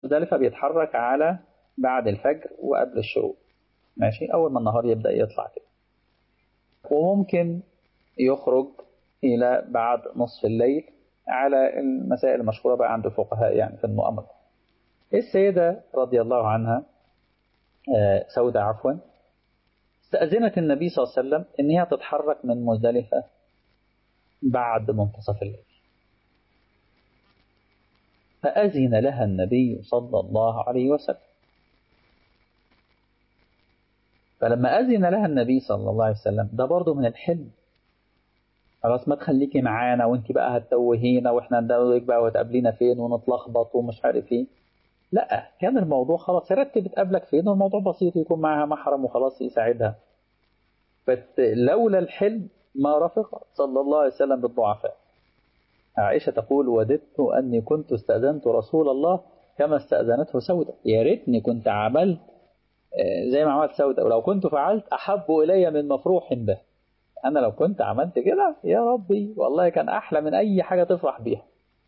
مزدلفة بيتحرك على بعد الفجر وقبل الشروق ماشي أول ما النهار يبدأ يطلع كده وممكن يخرج إلى بعد نصف الليل على المسائل المشهورة بقى عند الفقهاء يعني في المؤامرة السيدة رضي الله عنها سودة عفوا استأذنت النبي صلى الله عليه وسلم إن هي تتحرك من مزدلفة بعد منتصف الليل فأذن لها النبي صلى الله عليه وسلم فلما أذن لها النبي صلى الله عليه وسلم ده برضه من الحلم خلاص ما تخليكي معانا وانت بقى هتتوهينا واحنا ندوق بقى وتقابلينا فين ونتلخبط ومش عارف ايه لا كان الموضوع خلاص رتب تقابلك فين والموضوع بسيط يكون معاها محرم وخلاص يساعدها لولا الحلم ما رفق صلى الله عليه وسلم بالضعفاء عائشة تقول وددت أني كنت استأذنت رسول الله كما استأذنته سودة يا ريتني كنت عملت زي ما عملت سودة ولو كنت فعلت أحب إلي من مفروح به أنا لو كنت عملت كده يا ربي والله كان أحلى من أي حاجة تفرح بيها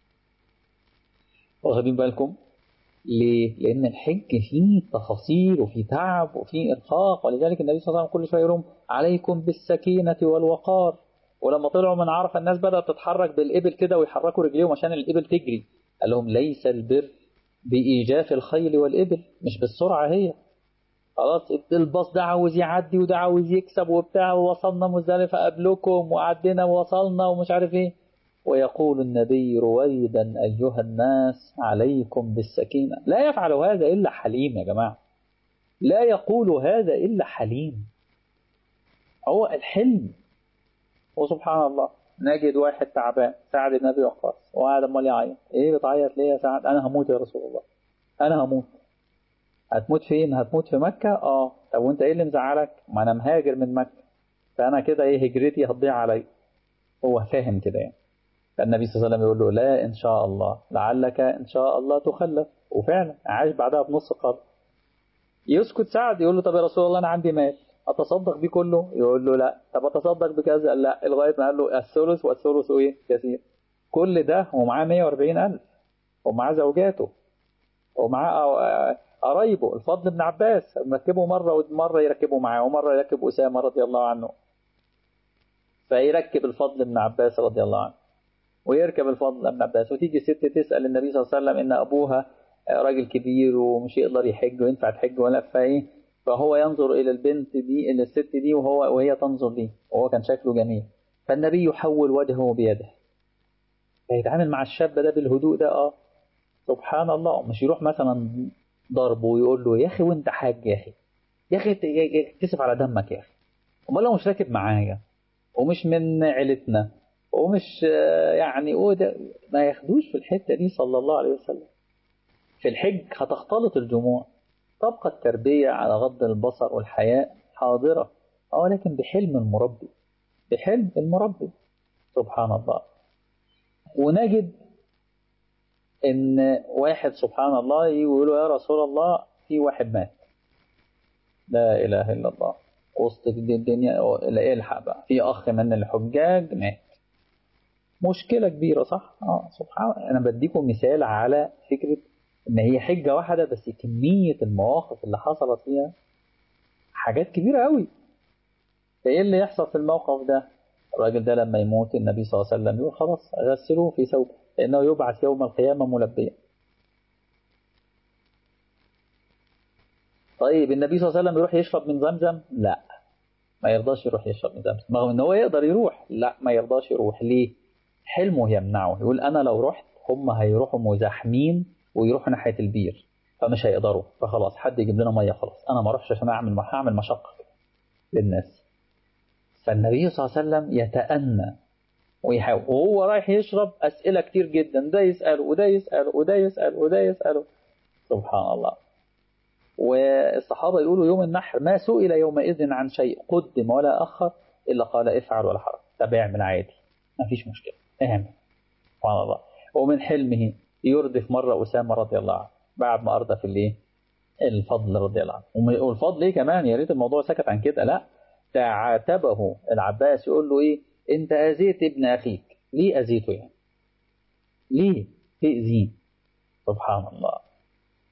واخدين بالكم ليه؟ لأن الحج فيه تفاصيل وفيه تعب وفيه إرهاق ولذلك النبي صلى الله عليه وسلم كل شوية يقول عليكم بالسكينة والوقار ولما طلعوا من عرفة الناس بدأت تتحرك بالإبل كده ويحركوا رجليهم عشان الإبل تجري قال لهم ليس البر بإيجاف الخيل والإبل مش بالسرعة هي خلاص الباص ده عاوز يعدي وده عاوز يكسب وبتاع ووصلنا مزدلفة قبلكم وعدينا ووصلنا ومش عارف ايه ويقول النبي رويدا أيها الناس عليكم بالسكينة لا يفعل هذا إلا حليم يا جماعة لا يقول هذا إلا حليم هو الحلم وسبحان الله نجد واحد تعبان سعد بن أبي وقاص وقاعد امال يعيط ايه بتعيط ليه يا سعد انا هموت يا رسول الله انا هموت هتموت فين هتموت في مكة اه طب وانت ايه اللي مزعلك ما انا مهاجر من مكة فانا كده ايه هجرتي هتضيع علي هو فاهم كده يعني فالنبي صلى الله عليه وسلم يقول له لا ان شاء الله لعلك ان شاء الله تخلف وفعلا عاش بعدها بنص قرن يسكت سعد يقول له طب يا رسول الله انا عندي مال اتصدق بيه كله يقول له لا طب اتصدق بكذا لا لغايه ما قال له الثلث والثلث ايه كثير كل ده ومعاه 140000 ومعاه زوجاته ومعاه قرايبه الفضل بن عباس مركبه مرة ومرة يركبه معاه ومرة يركب أسامة رضي الله عنه فيركب الفضل بن عباس رضي الله عنه ويركب الفضل بن عباس وتيجي ست تسأل النبي صلى الله عليه وسلم إن أبوها راجل كبير ومش يقدر يحج وينفع تحج ولا فإيه فهو ينظر إلى البنت دي إلى الست دي وهو وهي تنظر ليه وهو كان شكله جميل فالنبي يحول وجهه بيده فيتعامل مع الشاب ده بالهدوء ده اه سبحان الله مش يروح مثلا ضربه ويقول له يا اخي وانت حاج يا اخي يا اخي تكتسب على دمك يا اخي امال لو مش راكب معايا ومش من عيلتنا ومش يعني وده ما ياخدوش في الحته دي صلى الله عليه وسلم في الحج هتختلط الجموع تبقى التربيه على غض البصر والحياء حاضره اه لكن بحلم المربي بحلم المربي سبحان الله ونجد ان واحد سبحان الله يقول له يا رسول الله في واحد مات لا اله الا الله وسط الدنيا لا الحق بقى في اخ من الحجاج مات مشكله كبيره صح اه سبحان الله انا بديكم مثال على فكره ان هي حجه واحده بس كميه المواقف اللي حصلت فيها حاجات كبيره قوي فايه اللي يحصل في الموقف ده الراجل ده لما يموت النبي صلى الله عليه وسلم يقول خلاص غسلوه في ثوبه لأنه يبعث يوم القيامة ملبيا طيب النبي صلى الله عليه وسلم يروح يشرب من زمزم لا ما يرضاش يروح يشرب من زمزم رغم ان هو يقدر يروح لا ما يرضاش يروح ليه حلمه يمنعه يقول انا لو رحت هم هيروحوا مزاحمين ويروحوا ناحيه البير فمش هيقدروا فخلاص حد يجيب لنا ميه خلاص انا ما اروحش عشان اعمل هعمل مشقه للناس فالنبي صلى الله عليه وسلم يتأنى ويحاول وهو رايح يشرب أسئلة كتير جدا ده يسأله وده يسأله وده يسأله وده يسأله سبحان الله والصحابة يقولوا يوم النحر ما سئل يومئذ عن شيء قدم ولا أخر إلا قال افعل ولا حرج طب اعمل عادي ما فيش مشكلة اعمل سبحان الله ومن حلمه يردف مرة أسامة رضي الله عنه بعد ما أردف الايه الفضل رضي الله عنه والفضل ايه كمان يا ريت الموضوع سكت عن كده لا تعاتبه العباس يقول له ايه انت اذيت ابن اخيك ليه اذيته يعني ليه تاذيه سبحان الله